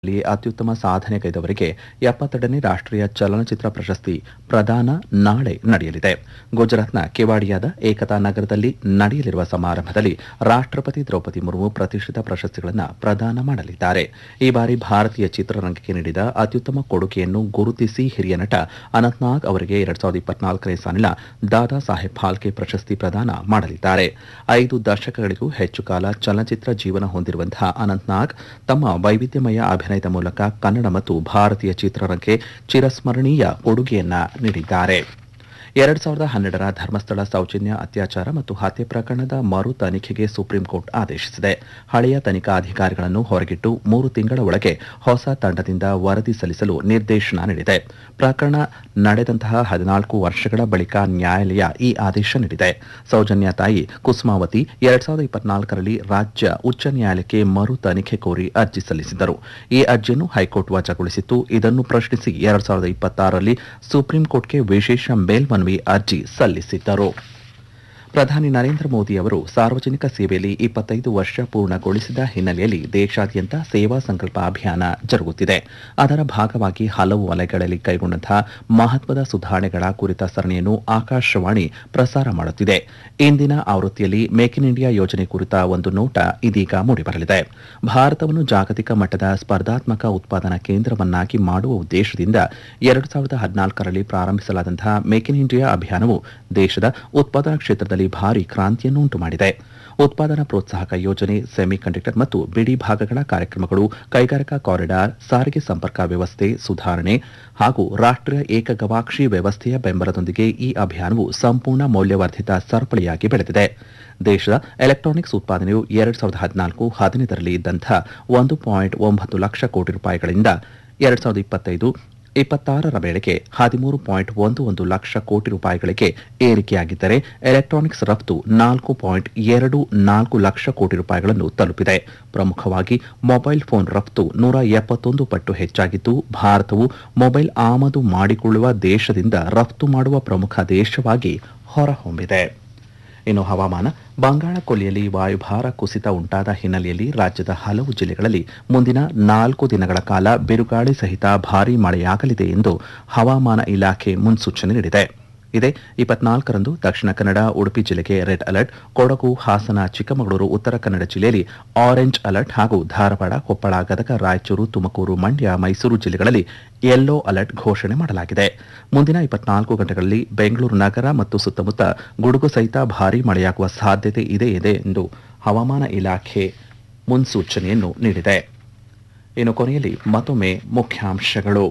ಲ್ಲಿ ಅತ್ಯುತ್ತಮ ಸಾಧನೆಗೈದವರಿಗೆ ಎಪ್ಪತ್ತೆರಡನೇ ರಾಷ್ಟ್ರೀಯ ಚಲನಚಿತ್ರ ಪ್ರಶಸ್ತಿ ಪ್ರದಾನ ನಾಳೆ ನಡೆಯಲಿದೆ ಗುಜರಾತ್ನ ಕೆವಾಡಿಯಾದ ಏಕತಾ ನಗರದಲ್ಲಿ ನಡೆಯಲಿರುವ ಸಮಾರಂಭದಲ್ಲಿ ರಾಷ್ಟ್ರಪತಿ ದ್ರೌಪದಿ ಮುರ್ಮು ಪ್ರತಿಷ್ಠಿತ ಪ್ರಶಸ್ತಿಗಳನ್ನು ಪ್ರದಾನ ಮಾಡಲಿದ್ದಾರೆ ಈ ಬಾರಿ ಭಾರತೀಯ ಚಿತ್ರರಂಗಕ್ಕೆ ನೀಡಿದ ಅತ್ಯುತ್ತಮ ಕೊಡುಗೆಯನ್ನು ಗುರುತಿಸಿ ಹಿರಿಯ ನಟ ಅನಂತ್ನಾಗ್ ಅವರಿಗೆ ಎರಡ್ ಸಾವಿರದ ಇಪ್ಪತ್ನಾಲ್ಕನೇ ಸಾಲಿನ ದಾದಾ ಸಾಹೇಬ್ ಫಾಲ್ಕೆ ಪ್ರಶಸ್ತಿ ಪ್ರದಾನ ಮಾಡಲಿದ್ದಾರೆ ಐದು ದಶಕಗಳಿಗೂ ಹೆಚ್ಚು ಕಾಲ ಚಲನಚಿತ್ರ ಜೀವನ ಹೊಂದಿರುವಂತಹ ಅನಂತ್ನಾಗ್ ತಮ್ಮ ವೈವಿಧ್ಯಮಯ ಅಭಿನಯದ ಮೂಲಕ ಕನ್ನಡ ಮತ್ತು ಭಾರತೀಯ ಚಿತ್ರರಂಗಕ್ಕೆ ಚಿರಸ್ಮರಣೀಯ ಕೊಡುಗೆಯನ್ನ ನೀಡಿದ್ದಾರೆ ಎರಡ್ ಸಾವಿರದ ಹನ್ನೆರಡರ ಧರ್ಮಸ್ಥಳ ಸೌಜನ್ಯ ಅತ್ಯಾಚಾರ ಮತ್ತು ಹತ್ಯೆ ಪ್ರಕರಣದ ಮರು ತನಿಖೆಗೆ ಸುಪ್ರೀಂ ಕೋರ್ಟ್ ಆದೇಶಿಸಿದೆ ಹಳೆಯ ತನಿಖಾ ಅಧಿಕಾರಿಗಳನ್ನು ಹೊರಗಿಟ್ಟು ಮೂರು ತಿಂಗಳ ಒಳಗೆ ಹೊಸ ತಂಡದಿಂದ ವರದಿ ಸಲ್ಲಿಸಲು ನಿರ್ದೇಶನ ನೀಡಿದೆ ಪ್ರಕರಣ ನಡೆದಂತಹ ಹದಿನಾಲ್ಕು ವರ್ಷಗಳ ಬಳಿಕ ನ್ಯಾಯಾಲಯ ಈ ಆದೇಶ ನೀಡಿದೆ ಸೌಜನ್ಯ ತಾಯಿ ಕುಸುಮಾವತಿ ಎರಡ್ ಸಾವಿರದ ಇಪ್ಪತ್ನಾಲ್ಕರಲ್ಲಿ ರಾಜ್ಯ ಉಚ್ಚ ನ್ಯಾಯಾಲಯಕ್ಕೆ ಮರು ತನಿಖೆ ಕೋರಿ ಅರ್ಜಿ ಸಲ್ಲಿಸಿದ್ದರು ಈ ಅರ್ಜಿಯನ್ನು ಹೈಕೋರ್ಟ್ ವಜಾಗೊಳಿಸಿತ್ತು ಇದನ್ನು ಪ್ರಶ್ನಿಸಿ ಎರಡ್ ಸಾವಿರದ ಇಪ್ಪತ್ತಾರರಲ್ಲಿ ಸುಪ್ರೀಂ ಕೋರ್ಟ್ಗೆ ವಿಶೇಷ ಮೇಲ್ಮನವಿ ಅರ್ಜಿ ಸಲ್ಲಿಸಿದ್ದರು ಪ್ರಧಾನಿ ನರೇಂದ್ರ ಮೋದಿ ಅವರು ಸಾರ್ವಜನಿಕ ಸೇವೆಯಲ್ಲಿ ಇಪ್ಪತ್ತೈದು ವರ್ಷ ಪೂರ್ಣಗೊಳಿಸಿದ ಹಿನ್ನೆಲೆಯಲ್ಲಿ ದೇಶಾದ್ಯಂತ ಸೇವಾ ಸಂಕಲ್ಪ ಅಭಿಯಾನ ಜರುಗುತ್ತಿದೆ ಅದರ ಭಾಗವಾಗಿ ಹಲವು ವಲಯಗಳಲ್ಲಿ ಕೈಗೊಂಡಂತಹ ಮಹತ್ವದ ಸುಧಾರಣೆಗಳ ಕುರಿತ ಸರಣಿಯನ್ನು ಆಕಾಶವಾಣಿ ಪ್ರಸಾರ ಮಾಡುತ್ತಿದೆ ಇಂದಿನ ಆವೃತ್ತಿಯಲ್ಲಿ ಮೇಕ್ ಇನ್ ಇಂಡಿಯಾ ಯೋಜನೆ ಕುರಿತ ಒಂದು ನೋಟ ಇದೀಗ ಮೂಡಿಬರಲಿದೆ ಭಾರತವನ್ನು ಜಾಗತಿಕ ಮಟ್ಟದ ಸ್ಪರ್ಧಾತ್ಮಕ ಉತ್ಪಾದನಾ ಕೇಂದ್ರವನ್ನಾಗಿ ಮಾಡುವ ಉದ್ದೇಶದಿಂದ ಎರಡು ಸಾವಿರದ ಹದಿನಾಲ್ಕರಲ್ಲಿ ಪ್ರಾರಂಭಿಸಲಾದಂತಹ ಮೇಕ್ ಇನ್ ಇಂಡಿಯಾ ಅಭಿಯಾನವು ದೇಶದ ಉತ್ಪಾದನಾ ಕ್ಷೇತ್ರದಲ್ಲಿ ಭಾರಿ ಕ್ರಾಂತಿಯನ್ನು ಉಂಟು ಮಾಡಿದೆ ಉತ್ಪಾದನಾ ಪ್ರೋತ್ಸಾಹಕ ಯೋಜನೆ ಸೆಮಿ ಕಂಡಕ್ಟರ್ ಮತ್ತು ಬಿಡಿ ಭಾಗಗಳ ಕಾರ್ಯಕ್ರಮಗಳು ಕೈಗಾರಿಕಾ ಕಾರಿಡಾರ್ ಸಾರಿಗೆ ಸಂಪರ್ಕ ವ್ಯವಸ್ಥೆ ಸುಧಾರಣೆ ಹಾಗೂ ರಾಷ್ಟ್ರೀಯ ಏಕಗವಾಕ್ಷಿ ವ್ಯವಸ್ಥೆಯ ಬೆಂಬಲದೊಂದಿಗೆ ಈ ಅಭಿಯಾನವು ಸಂಪೂರ್ಣ ಮೌಲ್ಯವರ್ಧಿತ ಸರಪಳಿಯಾಗಿ ಬೆಳೆದಿದೆ ದೇಶದ ಎಲೆಕ್ಟ್ರಾನಿಕ್ಸ್ ಉತ್ಪಾದನೆಯು ಎರಡ್ ಸಾವಿರದ ಹದಿನಾಲ್ಕು ಹದಿನೈದರಲ್ಲಿ ಇದ್ದಂಥ ಒಂದು ಪಾಯಿಂಟ್ ಒಂಬತ್ತು ಲಕ್ಷ ಕೋಟಿ ರೂಪಾಯಿಗಳಿಂದ ಎರಡ್ ಸಾವಿರದ ಇಪ್ಪತ್ತೈದು ಇಪ್ಪತ್ತಾರರ ವೇಳೆಗೆ ಹದಿಮೂರು ಪಾಯಿಂಟ್ ಒಂದು ಒಂದು ಲಕ್ಷ ಕೋಟಿ ರೂಪಾಯಿಗಳಿಗೆ ಏರಿಕೆಯಾಗಿದ್ದರೆ ಎಲೆಕ್ಟ್ರಾನಿಕ್ಸ್ ರಫ್ತು ನಾಲ್ಕು ಪಾಯಿಂಟ್ ಎರಡು ನಾಲ್ಕು ಲಕ್ಷ ಕೋಟಿ ರೂಪಾಯಿಗಳನ್ನು ತಲುಪಿದೆ ಪ್ರಮುಖವಾಗಿ ಮೊಬೈಲ್ ಫೋನ್ ರಫ್ತು ನೂರ ಎಪ್ಪತ್ತೊಂದು ಪಟ್ಟು ಹೆಚ್ಚಾಗಿದ್ದು ಭಾರತವು ಮೊಬೈಲ್ ಆಮದು ಮಾಡಿಕೊಳ್ಳುವ ದೇಶದಿಂದ ರಫ್ತು ಮಾಡುವ ಪ್ರಮುಖ ದೇಶವಾಗಿ ಹೊರಹೊಮ್ಮಿದೆ ಇನ್ನು ಹವಾಮಾನ ಬಂಗಾಳ ಕೊಲ್ಲಿಯಲ್ಲಿ ವಾಯುಭಾರ ಕುಸಿತ ಉಂಟಾದ ಹಿನ್ನೆಲೆಯಲ್ಲಿ ರಾಜ್ಯದ ಹಲವು ಜಿಲ್ಲೆಗಳಲ್ಲಿ ಮುಂದಿನ ನಾಲ್ಕು ದಿನಗಳ ಕಾಲ ಬಿರುಗಾಳಿ ಸಹಿತ ಭಾರೀ ಮಳೆಯಾಗಲಿದೆ ಎಂದು ಹವಾಮಾನ ಇಲಾಖೆ ಮುನ್ಸೂಚನೆ ನೀಡಿದೆ ಇದೇ ಇಪ್ಪತ್ನಾಲ್ಕರಂದು ದಕ್ಷಿಣ ಕನ್ನಡ ಉಡುಪಿ ಜಿಲ್ಲೆಗೆ ರೆಡ್ ಅಲರ್ಟ್ ಕೊಡಗು ಹಾಸನ ಚಿಕ್ಕಮಗಳೂರು ಉತ್ತರ ಕನ್ನಡ ಜಿಲ್ಲೆಯಲ್ಲಿ ಆರೆಂಜ್ ಅಲರ್ಟ್ ಹಾಗೂ ಧಾರವಾಡ ಕೊಪ್ಪಳ ಗದಗ ರಾಯಚೂರು ತುಮಕೂರು ಮಂಡ್ಯ ಮೈಸೂರು ಜಿಲ್ಲೆಗಳಲ್ಲಿ ಯೆಲ್ಲೋ ಅಲರ್ಟ್ ಘೋಷಣೆ ಮಾಡಲಾಗಿದೆ ಮುಂದಿನ ಇಪ್ಪತ್ನಾಲ್ಕು ಗಂಟೆಗಳಲ್ಲಿ ಬೆಂಗಳೂರು ನಗರ ಮತ್ತು ಸುತ್ತಮುತ್ತ ಗುಡುಗು ಸಹಿತ ಭಾರೀ ಮಳೆಯಾಗುವ ಸಾಧ್ಯತೆ ಇದೆ ಇದೆ ಎಂದು ಹವಾಮಾನ ಇಲಾಖೆ ಮುನ್ಸೂಚನೆಯನ್ನು ನೀಡಿದೆ ಇನ್ನು ಕೊನೆಯಲ್ಲಿ ಮತ್ತೊಮ್ಮೆ ಮುಖ್ಯಾಂಶಗಳು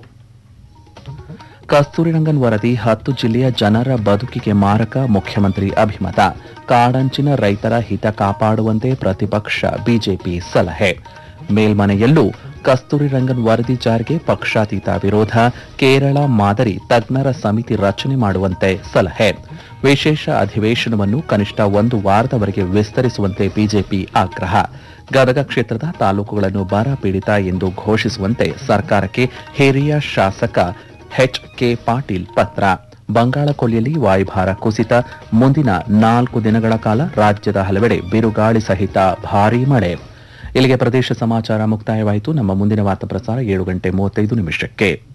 ಕಸ್ತೂರಿರಂಗನ್ ವರದಿ ಹತ್ತು ಜಿಲ್ಲೆಯ ಜನರ ಬದುಕಿಗೆ ಮಾರಕ ಮುಖ್ಯಮಂತ್ರಿ ಅಭಿಮತ ಕಾಡಂಚಿನ ರೈತರ ಹಿತ ಕಾಪಾಡುವಂತೆ ಪ್ರತಿಪಕ್ಷ ಬಿಜೆಪಿ ಸಲಹೆ ಮೇಲ್ಮನೆಯಲ್ಲೂ ಕಸ್ತೂರಿರಂಗನ್ ವರದಿ ಜಾರಿಗೆ ಪಕ್ಷಾತೀತ ವಿರೋಧ ಕೇರಳ ಮಾದರಿ ತಜ್ಞರ ಸಮಿತಿ ರಚನೆ ಮಾಡುವಂತೆ ಸಲಹೆ ವಿಶೇಷ ಅಧಿವೇಶನವನ್ನು ಕನಿಷ್ಠ ಒಂದು ವಾರದವರೆಗೆ ವಿಸ್ತರಿಸುವಂತೆ ಬಿಜೆಪಿ ಆಗ್ರಹ ಗದಗ ಕ್ಷೇತ್ರದ ತಾಲೂಕುಗಳನ್ನು ಬರ ಪೀಡಿತ ಎಂದು ಘೋಷಿಸುವಂತೆ ಸರ್ಕಾರಕ್ಕೆ ಹಿರಿಯ ಶಾಸಕ ಎಚ್ ಕೆ ಪಾಟೀಲ್ ಪತ್ರ ಬಂಗಾಳ ಕೊಲ್ಲಿಯಲ್ಲಿ ವಾಯುಭಾರ ಕುಸಿತ ಮುಂದಿನ ನಾಲ್ಕು ದಿನಗಳ ಕಾಲ ರಾಜ್ಯದ ಹಲವೆಡೆ ಬಿರುಗಾಳಿ ಸಹಿತ ಭಾರೀ ಮಳೆ ಇಲ್ಲಿಗೆ ಪ್ರದೇಶ ಸಮಾಚಾರ ಮುಕ್ತಾಯವಾಯಿತು ನಮ್ಮ ಮುಂದಿನ ವಾರ್ತಾ ಪ್ರಸಾರ ಏಳು ಗಂಟೆ ಮೂವತ್ತೈದು ನಿಮಿಷಕ್ಕೆ